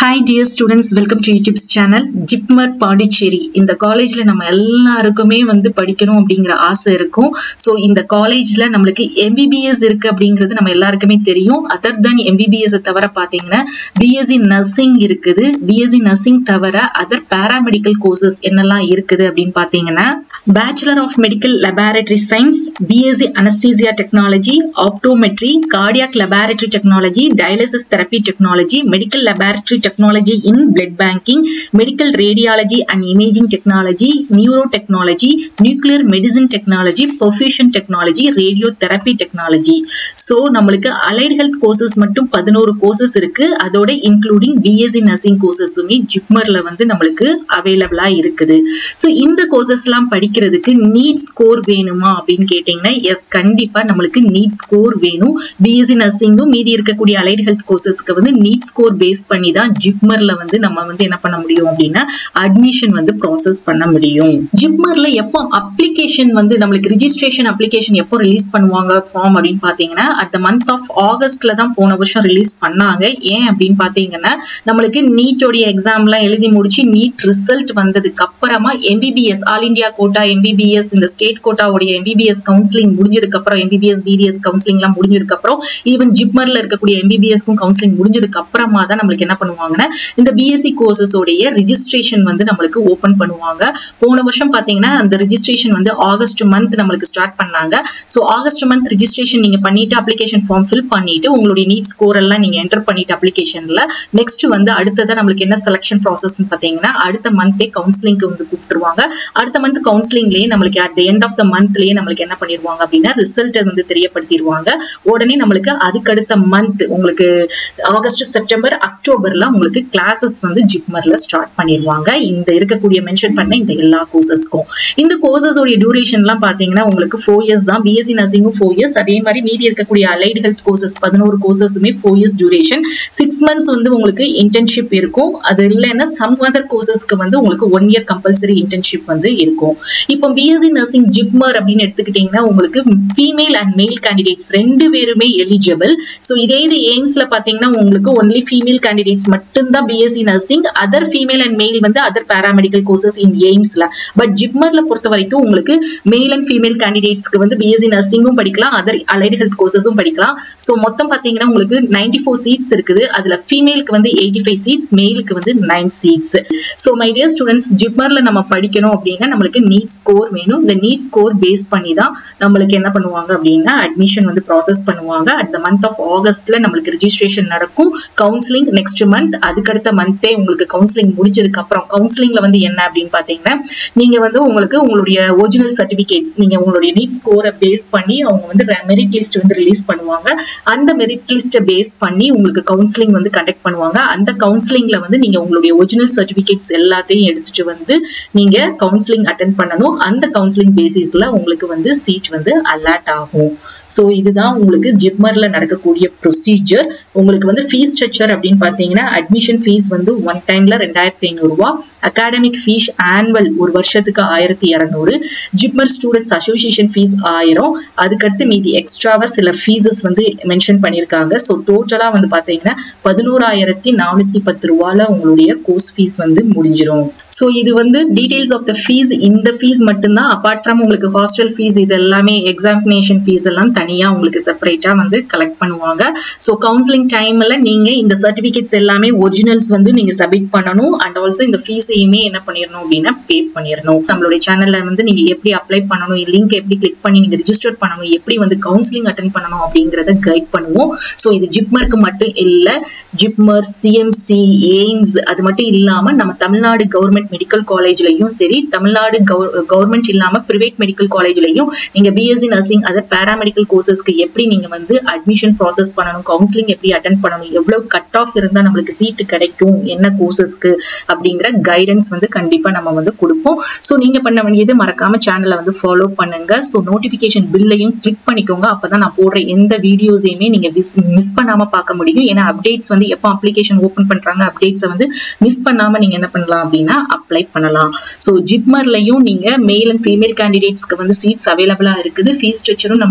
Hi dear students welcome to YouTube channel JIPMER Pondicherry இந்த காலேஜ்ல நம்ம எல்லாருக்குமே வந்து படிக்கணும் அப்படிங்கிற ஆசை இருக்கும் ஸோ இந்த காலேஜ்ல நம்மளுக்கு எம்பிபிஎஸ் இருக்கு அப்படிங்கிறது நம்ம எல்லாருக்குமே தெரியும் அதர் தென் எம்பிபிஎஸ் தவிர பார்த்தீங்கன்னா பிஎஸ்சி நர்சிங் இருக்குது பிஎஸ்சி நர்சிங் தவிர அதர் பேராமெடிக்கல் கோர்சஸ் என்னெல்லாம் இருக்குது அப்படின்னு பார்த்தீங்கன்னா bachelor of medical laboratory science BSc anaesthesia technology optometry cardiac laboratory technology dialysis therapy technology medical laboratory technology in blood banking, medical radiology and imaging technology, neurotechnology, nuclear medicine technology, perfusion technology, radiotherapy technology. So நம்மளுக்கு allied health courses மட்டும் பதினோரு courses இருக்கு அதோட including BSc nursing கோர்சஸுமே ஜிப்மர்ல வந்து நம்மளுக்கு அவைலபிளா இருக்குது ஸோ இந்த கோர்சஸ்லாம் படிக்கிறதுக்கு நீட் ஸ்கோர் வேணுமா அப்படின்னு கேட்டீங்கன்னா எஸ் கண்டிப்பா நம்மளுக்கு நீட் ஸ்கோர் வேணும் பிஎஸ்சி நர்சிங்கும் மீதி இருக்கக்கூடிய அலைட் ஹெல்த் கோர்சஸ்க்கு வந்து நீட் ஸ்கோர் பேஸ் பண்ணி தான் ஜிப்மர்ல வந்து நம்ம வந்து என்ன பண்ண முடியும் அப்படின்னா அட்மிஷன் வந்து ப்ராசஸ் பண்ண முடியும் ஜிப்மர்ல எப்போ அப்ளிகேஷன் வந்து நம்மளுக்கு ரிஜிஸ்ட்ரேஷன் அப்ளிகேஷன் எப்போ ரிலீஸ் பண்ணுவாங்க ஃபார்ம் அப்படின்னு பாத்தீங்கன்னா அட் த மந்த் ஆஃப் ஆகஸ்ட்ல தான் போன வருஷம் ரிலீஸ் பண்ணாங்க ஏன் அப்படின்னு பாத்தீங்கன்னா நம்மளுக்கு நீட்டோடைய எக்ஸாம்லாம் எழுதி முடிச்சு நீட் ரிசல்ட் வந்ததுக்கு அப்புறமா MBBS all India quota MBBS இந்த ஸ்டேட் கோட்டாவுடைய எம்பிபிஎஸ் கவுன்சிலிங் முடிஞ்சதுக்கு அப்புறம் எம்பிபிஎஸ் பிடிஎஸ் கவுன்சிலிங் எல்லாம் முடிஞ்சதுக்கு அப்புறம் ஈவன் ஜிப்மர்ல இருக்கக்கூடிய எம்பிபிஎஸ்க்கும் கவுன்சிலிங் முடிஞ்சதுக்கு அப்புறமா தான் நம்மளுக்கு என்ன பண்ணுவாங்கன்னா இந்த பிஎஸ்சி கோர்சஸோடைய ரிஜிஸ்ட்ரேஷன் வந்து நம்மளுக்கு ஓபன் பண்ணுவாங்க போன வருஷம் பாத்தீங்கன்னா அந்த ரிஜிஸ்ட்ரேஷன் வந்து ஆகஸ்ட் மந்த் நம்மளுக்கு ஸ்டார்ட் பண்ணாங்க ஸோ ஆகஸ்ட் மந்த் ரிஜிஸ்ட்ரேஷன் நீங்க பண்ணிட்டு அப்ளிகேஷன் ஃபார்ம் ஃபில் பண்ணிட்டு உங்களுடைய நீட் ஸ்கோர் எல்லாம் நீங்க என்டர் பண்ணிட்டு அப்ளிகேஷன்ல நெக்ஸ்ட் வந்து அடுத்ததான் நம்மளுக்கு என்ன செலக்ஷன் ப்ராசஸ் பாத்தீங்கன்னா அடுத்த மந்தே கவுன்சிலிங்க்கு வந்து கூப்பிட்டுருவாங்க அடுத்த மந்த் கவுன்சிலிங்லயே நம்மளுக்கு at the end of the மந்த்லயே நம்மளுக்கு என்ன பண்ணிடுவாங்க அப்படின்னா ரிசல்ட் வந்து தெரியப்படுத்திடுவாங்க உடனே நம்மளுக்கு அதுக்கு அடுத்த மந்த் உங்களுக்கு ஆகஸ்ட் செப்டம்பர் அக்டோபர்ல உங்களுக்கு கிளாஸஸ் வந்து ஜிப்மர்ல ஸ்டார்ட் பண்ணிடுவாங்க இந்த இருக்கக்கூடிய மென்ஷன் பண்ண இந்த எல்லா கோர்சஸ்க்கும் இந்த கோர்சஸோடைய டியூரேஷன்லாம் பாத்தீங்கன்னா உங்களுக்கு ஃபோர் இயர்ஸ் தான் பிஎஸ்சி நர்சிங்கும் ஃபோர் இயர்ஸ் அதே மாதிரி மீதி இருக்கக்கூடிய அலைட் ஹெல்த் கோர்சஸ் பதினோரு கோர்சஸுமே four years duration six months வந்து உங்களுக்கு இன்டர்ன்ஷிப் இருக்கும் அது இல்லைன்னா சம் அதர் கோர்சஸ்க்கு வந்து உங்களுக்கு ஒன் இயர் கம்பல்சரி இன்டர்ன்ஷிப் வந்து இருக்கும் இப்போ பிஎஸ்சி நர்சிங் ஜிப்மர் அப்படின்னு எடுத்துக்கிட்டீங்கன்னா உங்களுக்கு ஃபீமேல் அண்ட் மேல் கேண்டிடேட்ஸ் ரெண்டு பேருமே எலிஜிபிள் ஸோ இதே இது எய்ம்ஸ்ல பாத்தீங்கன்னா உங்களுக்கு ஒன்லி ஃபீமேல் கேண்டிடேட்ஸ் மட்டும்தான் BSc nursing other female and male வந்து அதர் பேராமெடிக்கல் கோர்சஸ் இன் எய்ம்ஸ்ல பட் ஜிப்மர்ல பொறுத்த வரைக்கும் உங்களுக்கு மேல் அண்ட் ஃபீமேல் கேண்டிடேட்ஸ்க்கு வந்து பிஎஸ்சி நர்சிங்கும் படிக்கலாம் அதர் அலைடு ஹெல்த் கோர்சஸும் படிக்கலாம் ஸோ மொத்தம் பாத்தீங்கன்னா உங்களுக்கு நைன்டி ஃபோர் சீட்ஸ் இருக்குது அதுல ஃபீமேலுக்கு வந்து எயிட்டி ஃபைவ் சீட்ஸ் மேலுக்கு வந்து nine seats so my dear students ஜிப்மர்ல நம்ம படிக்கணும் அப்படின்னா நம்மளுக்கு நீட் ஸ்கோர் வேணும் இந்த நீட் ஸ்கோர் பேஸ் பண்ணி தான் நம்மளுக்கு என்ன பண்ணுவாங்க அப்படின்னா அட்மிஷன் வந்து ப்ராசஸ் பண்ணுவாங்க அட் த மந்த் ஆஃப் ஆகஸ்ட்ல நம்மளுக்கு ரிஜிஸ்ட்ரேஷன் நடக்கும் கவுன்சிலிங் நெக்ஸ்ட் மந்த் அதுக்கடுத்த மந்தே உங்களுக்கு கவுன்சிலிங் முடிஞ்சதுக்கு அப்புறம் கவுன்சிலிங்ல வந்து என்ன அப்படின்னு பாத்தீங்கன்னா நீங்க வந்து உங்களுக்கு உங்களுடைய ஒரிஜினல் சர்டிபிகேட்ஸ் நீங்க உங்களுடைய நீட் ஸ்கோரை பேஸ் பண்ணி அவங்க வந்து மெரிட் லிஸ்ட் வந்து ரிலீஸ் பண்ணுவாங்க அந்த மெரிட் லிஸ்ட்டை பேஸ் பண்ணி உங்களுக்கு கவுன்சிலிங் வந்து கண்டக்ட் பண்ணுவாங்க அந்த கவுன்சிலிங்ல வந்து நீங்க உங்களுடைய ஒரிஜினல் சர்டிபிகேட்ஸ் எல்லாத்தையும் எடுத்துட்டு வந்து நீங்க கவுன்சிலிங் அட்டன் பண்ணணும் அந்த கவுன்சிலிங் பேசிஸ்ல உங்களுக்கு வந்து சீட் வந்து அலாட் ஆகும் ஸோ இதுதான் உங்களுக்கு ஜிப்மர்ல நடக்கக்கூடிய ப்ரொசீஜர் உங்களுக்கு வந்து ஃபீஸ் ஸ்ட்ரக்சர் அப்படின்னு பார்த்தீங்கன்னா அட்மிஷன் ஃபீஸ் வந்து ஒன் டைம்ல ரெண்டாயிரத்தி ஐநூறுரூவா அகாடமிக் ஃபீஸ் ஆனுவல் ஒரு வருஷத்துக்கு ஆயிரத்தி இரநூறு ஜிப்மர் ஸ்டூடெண்ட்ஸ் அசோசியேஷன் ஃபீஸ் ஆயிரம் அதுக்கடுத்து மீதி எக்ஸ்ட்ராவா சில ஃபீஸஸ் வந்து மென்ஷன் பண்ணியிருக்காங்க ஸோ டோட்டலா வந்து பார்த்தீங்கன்னா பதினோராயிரத்தி நானூத்தி பத்து ரூபால உங்களுடைய கோர்ஸ் ஃபீஸ் வந்து முடிஞ்சிடும் ஸோ இது வந்து டீடைல்ஸ் ஆஃப் த ஃபீஸ் இந்த ஃபீஸ் மட்டும்தான் அப்பார்ட் ஃப்ரம் உங்களுக்கு ஹாஸ்டல் ஃபீஸ் இது எல்லாமே எக்ஸாமினேஷன் ஃபீஸ் எல்லாம் தனியா உங்களுக்கு செப்பரேட்டா வந்து கலெக்ட் பண்ணுவாங்க ஸோ கவுன்சிலிங் டைம்ல நீங்க இந்த சர்டிபிகேட்ஸ் எல்லாமே ஒரிஜினல்ஸ் வந்து நீங்க சப்மிட் பண்ணணும் அண்ட் ஆல்சோ இந்த ஃபீஸையுமே என்ன பண்ணிடணும் அப்படின்னா பே பண்ணிடணும் நம்மளுடைய சேனல்ல வந்து நீங்க எப்படி அப்ளை பண்ணணும் லிங்க் எப்படி கிளிக் பண்ணி நீங்க ரிஜிஸ்டர் பண்ணணும் எப்படி வந்து கவுன்சிலிங் அட்டன் பண்ணணும் அப்படிங்கறத கைட் பண்ணுவோம் ஸோ இது ஜிப்மர்க்கு மட்டும் இல்ல ஜிப்மர் சிஎம்சி எய்ம்ஸ் அது மட்டும் இல்லாம நம்ம தமிழ்நாடு கவர்மெண்ட் மெடிக்கல் காலேஜ்லயும் சரி தமிழ்நாடு கவர்மெண்ட் இல்லாம பிரைவேட் மெடிக்கல் காலேஜ்லயும் நீங்க பிஎஸ்சி நர்சிங் அதர் பேராமெடிக்கல் கோர்சஸ்க்கு எப்படி நீங்க வந்து அட்மிஷன் ப்ராசஸ் பண்ணணும் கவுன்சிலிங் எப்படி அட்டன் பண்ணணும் எவ்வளவு கட் ஆஃப் இருந்தா நம்மளுக்கு சீட்டு கிடைக்கும் என்ன கோர்சஸ்க்கு அப்படிங்கிற கைடன்ஸ் வந்து கண்டிப்பா நம்ம வந்து கொடுப்போம் ஸோ நீங்க பண்ண வேண்டியது மறக்காம சேனலை வந்து ஃபாலோ பண்ணுங்க ஸோ நோட்டிபிகேஷன் பில்லையும் கிளிக் பண்ணிக்கோங்க அப்பதான் நான் போடுற எந்த வீடியோஸையுமே நீங்க மிஸ் பண்ணாம பார்க்க முடியும் ஏன்னா அப்டேட்ஸ் வந்து எப்போ அப்ளிகேஷன் ஓப்பன் பண்றாங்க அப்டேட்ஸை வந்து மிஸ் பண்ணாம நீங்க என்ன பண்ணலாம் அப்படின்னா அப்ளை பண்ணலாம் ஸோ ஜிப்மர்லையும் நீங்க மேல் அண்ட் ஃபீமேல் கேண்டிடேட்ஸ்க்கு வந்து சீட்ஸ் அவைலபிளா இருக்குது ஃபீஸ் ஸ்ட்ரக்சரும் நம்மளுக்கு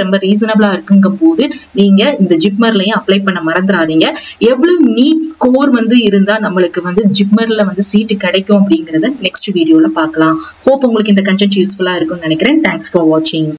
ரொம்ப ரீசனபிளா இருக்குங்க போது நீங்க இந்த ஜிப்மர்லயும் அப்ளை பண்ண மறந்துடாதீங்க எவ்வளவு நீட் ஸ்கோர் வந்து இருந்தா நம்மளுக்கு வந்து ஜிப்மர்ல வந்து சீட்டு கிடைக்கும் அப்படிங்கறத நெக்ஸ்ட் வீடியோல பார்க்கலாம் ஹோப் உங்களுக்கு இந்த கண்டென்ட் யூஸ்ஃபுல்லா இருக்கும்னு நினைக்கிறேன் தேங்க்ஸ் ஃபார் வாட்சிங்